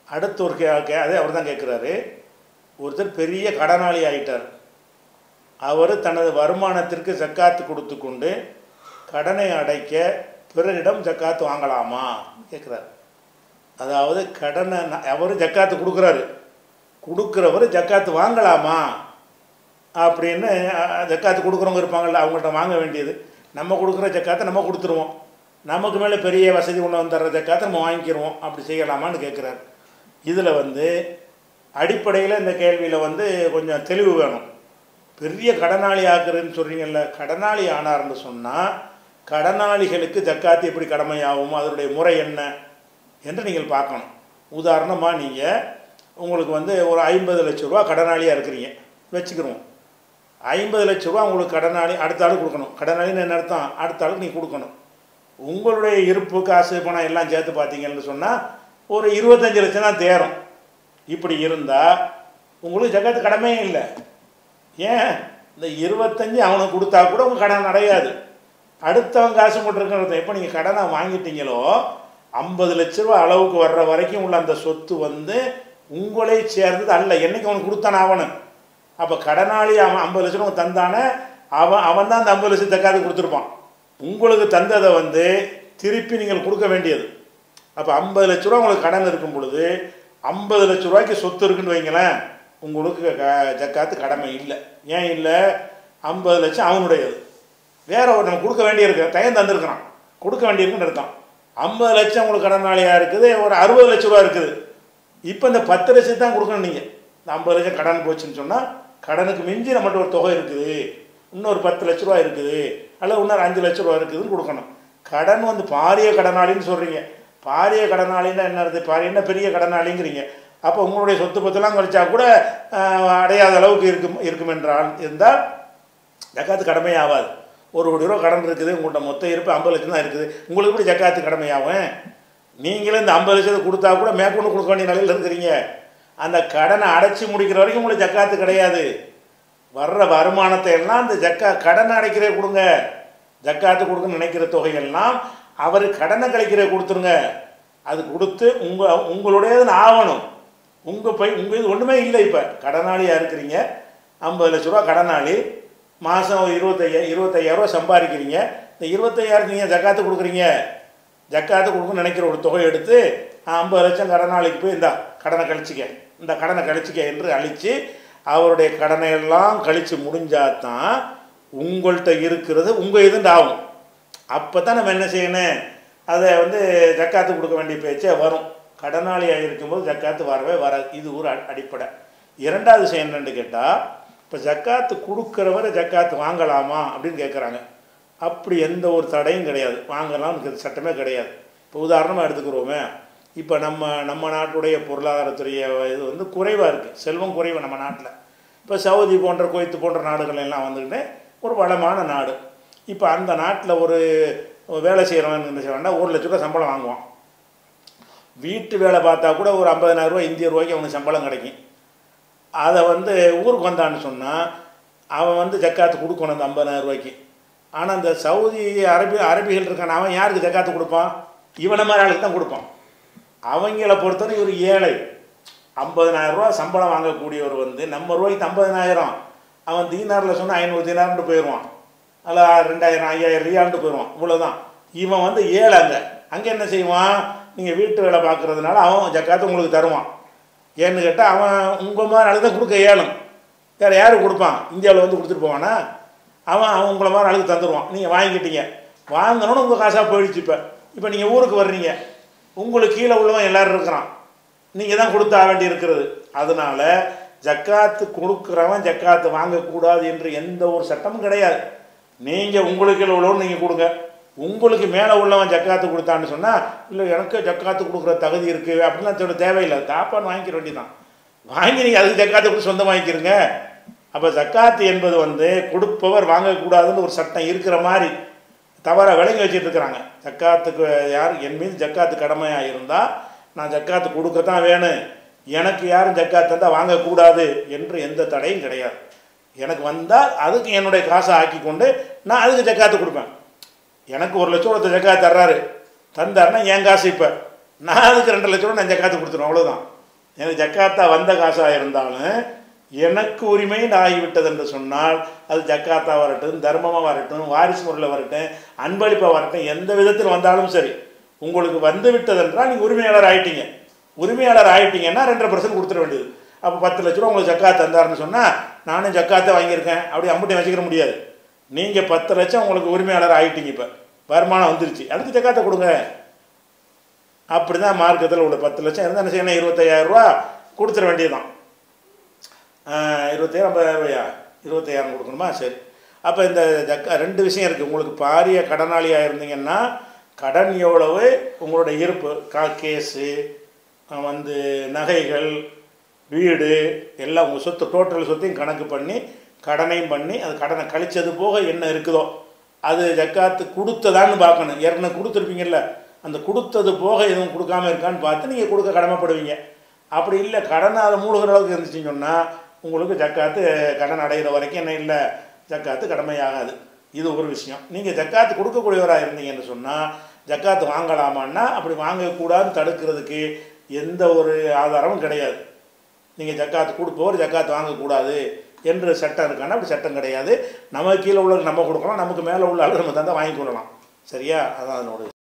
அடுத்து ஒரு K K அதே அவர் தான் கேட்குறாரு ஒருத்தர் பெரிய கடனாளி ஆயிட்டார் அவர் தனது வருமானத்திற்கு ஜக்காத்து கொடுத்து கொண்டு கடனை அடைக்க பிறரிடம் ஜக்காத்து வாங்கலாமா கேட்குறாரு அதாவது கடனை அவர் ஜக்காத்து கொடுக்குறாரு கொடுக்குறவர் ஜக்காத்து வாங்கலாமா அப்படின்னு அஹ், ஜக்காத்து கொடுக்குறவங்க இருப்பாங்கள்ல அவங்கள்ட்ட வாங்க வேண்டியது நம்ம கொடுக்குற ஜக்காத்தை நம்ம கொடுத்துருவோம் நமக்கு மேலே பெரிய வசதி கொண்டு வந்து தர்ற ஜக்காத்தை நம்ம வாங்கிக்கிருவோம் அப்படி செய்யலாமான்னு கேட்குறாரு இதில் வந்து அடிப்படையில் இந்த கேள்வியில் வந்து கொஞ்சம் தெளிவு வேணும் பெரிய கடனாளி ஆக்குறதுன்னு சொல்கிறீங்கல்ல கடனாளி ஆனார்னு சொன்னால் கடனாளிகளுக்கு ஜக்காத்து எப்படி கடமையாகும் அதனுடைய முறை என்ன என்று நீங்கள் பார்க்கணும் உதாரணமாக நீங்கள் உங்களுக்கு வந்து ஒரு ஐம்பது லட்ச ரூபா கடனாளியாக இருக்கிறீங்க வச்சுக்கிறோம் ஐம்பது லட்ச ரூபா உங்களுக்கு கடனாளி அடுத்த ஆளுக்கு கொடுக்கணும் கடனாளின்னு என்ன அர்த்தம் அடுத்த ஆளுக்கு நீ கொடுக்கணும் உங்களுடைய இருப்பு காசு பணம் எல்லாம் சேர்த்து பார்த்தீங்கன்னு சொன்னால் ஒரு இருபத்தஞ்சு லட்சம் தான் தேரும் இப்படி இருந்தால் உங்களுக்கு ஜக்காத்து கடமையே இல்லை ஏன் இந்த இருபத்தஞ்சு அவனுக்கு கொடுத்தா கூட உங்கள் கடன் அடையாது அடுத்தவன் காசு போட்டிருக்கிறது எப்போ நீங்கள் கடனை வாங்கிட்டீங்களோ ஐம்பது லட்ச ரூபா அளவுக்கு வர்ற வரைக்கும் உள்ள அந்த சொத்து வந்து உங்களே சேர்ந்தது அல்ல என்னைக்கு அவனுக்கு கொடுத்தான அவனு அப்போ கடனாளி அவன் ஐம்பது லட்ச ரூபா தந்தானே அவன் அவன் தான் அந்த ஐம்பது லட்சம் தக்காது கொடுத்துருப்பான் உங்களுக்கு தந்ததை வந்து திருப்பி நீங்கள் கொடுக்க வேண்டியது அப்போ ஐம்பது லட்ச ரூபா உங்களுக்கு கடன் இருக்கும் பொழுது ஐம்பது லட்ச ரூபாய்க்கு சொத்து இருக்குன்னு வைங்களேன் உங்களுக்கு க ஜக்காத்து கடமை இல்லை ஏன் இல்லை ஐம்பது லட்சம் அவனுடையது வேற ஒரு நம்ம கொடுக்க வேண்டியிருக்கு டைம் தந்திருக்கிறான் கொடுக்க வேண்டியிருக்குன்னு இருக்கான் ஐம்பது லட்சம் உங்களுக்கு கடனாளியாக இருக்குது ஒரு அறுபது லட்ச ரூபா இருக்குது இப்போ இந்த பத்து லட்சம் தான் கொடுக்கணும் நீங்கள் இந்த ஐம்பது லட்சம் கடன் போச்சுன்னு சொன்னால் கடனுக்கு மிஞ்சி நம்மகிட்ட ஒரு தொகை இருக்குது இன்னொரு பத்து லட்ச ரூபா இருக்குது அல்லது இன்னொரு அஞ்சு லட்ச ரூபா இருக்குதுன்னு கொடுக்கணும் கடன் வந்து பாரிய கடனாளின்னு சொல்கிறீங்க பாரிய கடனாளின்னா என்ன அர்த்தம் பாரியன்னா பெரிய கடனாளிங்கிறீங்க அப்போ உங்களுடைய சொத்து பத்தெல்லாம் கழிச்சா கூட ஆஹ், அடையாத அளவுக்கு இருக்கும் இருக்கும் என்றால் இருந்தால் ஜக்காத்து கடமையாகாது ஒரு கோடி ரூபா கடன் இருக்குது உங்கள்கிட்ட மொத்த இருப்பு ஐம்பது லட்சம் தான் இருக்குது உங்களுக்கு எப்படி ஜக்காத்து கடமையாகும் நீங்களே இந்த ஐம்பது லட்சத்தை கொடுத்தா கூட மேற்கொண்டு கொடுக்க வேண்டிய நிலையில் இருக்கிறீங்க அந்த கடனை அடைச்சி முடிக்கிற வரைக்கும் உங்களுக்கு ஜக்காத்து கிடையாது வர்ற வருமானத்தை எல்லாம் இந்த ஜக்கா கடன் அடைக்கிறே கொடுங்க ஜக்காத்து கொடுக்க நினைக்கிற தொகையெல்லாம் அவர் கடனை கழிக்கிற கொடுத்துருங்க அது கொடுத்து உங்கள் உங்களுடையதுன்னு ஆகணும் உங்கள் பை உங்கள் இது ஒன்றுமே இல்லை இப்போ கடனாளியாக இருக்கிறீங்க ஐம்பது லட்ச ரூபா கடனாளி மாதம் இருபத்தையா இருபத்தையாயிரரூவா சம்பாதிக்கிறீங்க இந்த இருபத்தையாயிரம் நீங்கள் ஜக்காத்து கொடுக்குறீங்க ஜக்காத்து கொடுக்கணும்னு நினைக்கிற ஒரு தொகை எடுத்து ஐம்பது லட்சம் கடனாளிக்கு போய் இந்த கடனை கழிச்சிக்க இந்த கடனை கழிச்சிக்க என்று அழித்து அவருடைய கடனை எல்லாம் கழித்து முடிஞ்சாதான் உங்கள்கிட்ட இருக்கிறது உங்கள் இதுண்டு ஆகும் அப்போ தான் நம்ம என்ன செய்யணும் அதை வந்து ஜக்காத்து கொடுக்க வேண்டிய பேச்சே வரும் கடனாளியாக இருக்கும்போது ஜக்காத்து வரவே வராது இது ஒரு அ- அடிப்படை இரண்டாவது விஷயம் என்னன்னு கேட்டால் இப்போ ஜக்காத்து கொடுக்குறவரை ஜக்காத்து வாங்கலாமா அப்படின்னு கேட்குறாங்க அப்படி எந்த ஒரு தடையும் கிடையாது வாங்கலாம்னு சட்டமே கிடையாது இப்போ உதாரணமாக எடுத்துக்கிறோமே இப்போ நம்ம நம்ம நாட்டுடைய பொருளாதாரத்துடைய இது வந்து குறைவாக இருக்குது செல்வம் குறைவு நம்ம நாட்டில் இப்போ சவுதி போன்ற குவைத்து போன்ற நாடுகள் எல்லாம் வந்துக்கிட்டு ஒரு வளமான நாடு இப்போ அந்த நாட்டில் ஒரு வேலை செய்கிறவன் என்ன செய்வான்னா ஒரு லட்ச ரூபா சம்பளம் வாங்குவான் வீட்டு வேலை பார்த்தா கூட ஒரு 50000 ரூபாய் இந்திய ரூபாய்க்கு அவனுக்கு சம்பளம் கிடைக்கும் அதை வந்து ஊருக்கு வந்தான்னு சொன்னால் அவன் வந்து ஜக்காத்து கொடுக்கணும் அந்த 50000 ரூபாய்க்கு ஆனால் அந்த சவுதி அரபி அரபிகள் இருக்கான அவன் யாருக்கு ஜக்காத்து கொடுப்பான் இவனை மாதிரி ஆளுக்கு தான் கொடுப்பான் அவங்கள பொறுத்தவரை இவர் ஏழை 50000 ரூபா சம்பளம் வாங்கக்கூடியவர் வந்து நம்ம ரூபாய்க்கு ஐம்பதனாயிரம் அவன் தீனாரில் சொன்னால் ஐநூறு தீனார்னு போயிடுவான் அல்ல ரெண்டாயிரம் ஐயாயிரம் ரியால்ட்டு போயிடுவான் இவ்வளோதான் இவன் வந்து ஏழை அங்கே அங்கே என்ன செய்வான் நீங்கள் வீட்டு வேலை பார்க்குறதுனால அவன் ஜக்காத்து உங்களுக்கு தருவான் ஏன்னு கேட்டால் அவன் உங்கள் மாதிரி ஆளுக்கு தான் கொடுக்க இயலும் வேறு யாருக்கு கொடுப்பான் இந்தியாவில் வந்து கொடுத்துட்டு போவானா அவன் அவன் உங்களை மாதிரி ஆளுக்கு தந்துடுவான் நீங்கள் வாங்கிக்கிட்டீங்க வாங்கணும்னு உங்கள் காசாக போயிடுச்சு இப்போ இப்போ நீங்கள் ஊருக்கு வர்றீங்க உங்களுக்கு கீழே உள்ளவன் எல்லாரும் இருக்கிறான் நீங்கள் தான் கொடுத்தா வேண்டி இருக்கிறது அதனால ஜக்காத்து கொடுக்குறவன் ஜக்காத்து வாங்கக்கூடாது என்று எந்த ஒரு சட்டமும் கிடையாது நீங்கள் உங்களுக்கு கீழே உள்ளவன் நீங்கள் கொடுங்க உங்களுக்கு மேலே உள்ளவன் ஜக்காத்து கொடுத்தான்னு சொன்னால் இல்லை எனக்கு ஜக்காத்து கொடுக்குற தகுதி இருக்குது அப்படிலாம் சொல்ல தேவையில்லை தாப்பான்னு வாங்கிக்கிற வேண்டியதான் வாங்கி நீங்கள் அதுக்கு ஜக்காத்து கொடுத்து சொந்தம் வாங்கிக்கிறங்க அப்போ ஜக்காத்து என்பது வந்து கொடுப்பவர் வாங்கக்கூடாதுன்னு ஒரு சட்டம் இருக்கிற மாதிரி தவறாக விளங்கி வச்சுட்டு இருக்கிறாங்க ஜக்காத்துக்கு யார் என் மீது ஜக்காத்து கடமையாக இருந்தால் நான் ஜக்காத்து கொடுக்கத்தான் வேணும் எனக்கு யாரும் ஜக்காத்து தந்தால் வாங்கக்கூடாது என்று எந்த தடையும் கிடையாது எனக்கு வந்தால் அதுக்கு என்னுடைய காசை ஆக்கி கொண்டு நான் அதுக்கு ஜக்காத்து கொடுப்பேன் எனக்கு ஒரு லட்சம் ஒருத்தர் ஜக்காத்து தர்றாரு தந்தாருன்னா என் காசு இப்போ நான் அதுக்கு ரெண்டு லட்ச ரூபா நான் ஜக்காத்து கொடுத்துருவேன் அவ்வளோதான் எனக்கு ஜக்காத்தா வந்த காசாக இருந்தாலும் எனக்கு உரிமை ஆகிவிட்டது என்று சொன்னால் அது ஜக்காத்தா வரட்டும் தர்மமாக வரட்டும் வாரிசு முறையில் வரட்டும் அன்பளிப்பாக வரட்டும் எந்த விதத்தில் வந்தாலும் சரி உங்களுக்கு வந்து விட்டது என்றால் நீங்கள் உரிமையாளர் ஆயிட்டீங்க உரிமையாளர் ஆயிட்டீங்கன்னா ரெண்டரை பர்சன்ட் கொடுத்துட வேண்டியது அப்போ பத்து லட்ச ரூபா உங்களுக்கு ஜக்காத் தந்தாருன்னு சொன்னால் நானும் ஜக்காத்தை வாங்கியிருக்கேன் அப்படி அம்புட்டை வச்சுக்கிற முடியாது நீங்கள் பத்து லட்சம் உங்களுக்கு உரிமையாளர் ஆகிட்டீங்க இப்போ வருமானம் வந்துருச்சு அதுக்கு ஜக்காத்தை கொடுங்க அப்படி தான் மார்க்கத்தில் உள்ள பத்து லட்சம் இருந்தால் என்ன செய்யணும் இருபத்தையாயிரம் ரூபா கொடுத்துட வேண்டியதுதான் இருபத்தாயிரம் ஐம்பதாயிரம் ரூபாயா இருபத்தையாயிரம் கொடுக்கணுமா சரி அப்போ இந்த ஜக்கா ரெண்டு விஷயம் இருக்குது உங்களுக்கு பாரிய கடனாளியாக இருந்தீங்கன்னா கடன் எவ்வளவு உங்களோட இருப்பு கா கேஸு வந்து நகைகள் வீடு எல்லாம் உங்கள் சொத்து டோட்டல் சொத்தையும் கணக்கு பண்ணி கடனையும் பண்ணி அது கடனை கழிச்சது போக என்ன இருக்குதோ அது ஜக்காத்து கொடுத்ததான்னு பார்க்கணும் ஏற்கனவே கொடுத்துருப்பீங்கல்ல அந்த கொடுத்தது போக எதுவும் கொடுக்காம இருக்கான்னு பார்த்து நீங்கள் கொடுக்க கடமைப்படுவீங்க அப்படி இல்லை கடன் அதை மூழ்கிற அளவுக்கு இருந்துச்சுன்னு சொன்னால் உங்களுக்கு ஜக்காத்து கடன் அடைகிற வரைக்கும் என்ன இல்லை ஜக்காத்து கடமையாகாது இது ஒரு விஷயம் நீங்கள் ஜக்காத்து கொடுக்கக்கூடியவராக இருந்தீங்கன்னு சொன்னால் ஜக்காத்து வாங்கலாமான்னா அப்படி வாங்கக்கூடாதுன்னு தடுக்கிறதுக்கு எந்த ஒரு ஆதாரமும் கிடையாது நீங்கள் ஜக்காத்து கொடுப்பவர் ஜக்காத்து வாங்கக்கூடாது என்று சட்டம் இருக்கானா அப்படி சட்டம் கிடையாது நம்ம கீழே உள்ள நம்ம கொடுக்கலாம் நமக்கு மேலே உள்ள ஆளு நம்ம தந்தால் வாங்கி கொள்ளலாம் சரியா அதான் அதனோட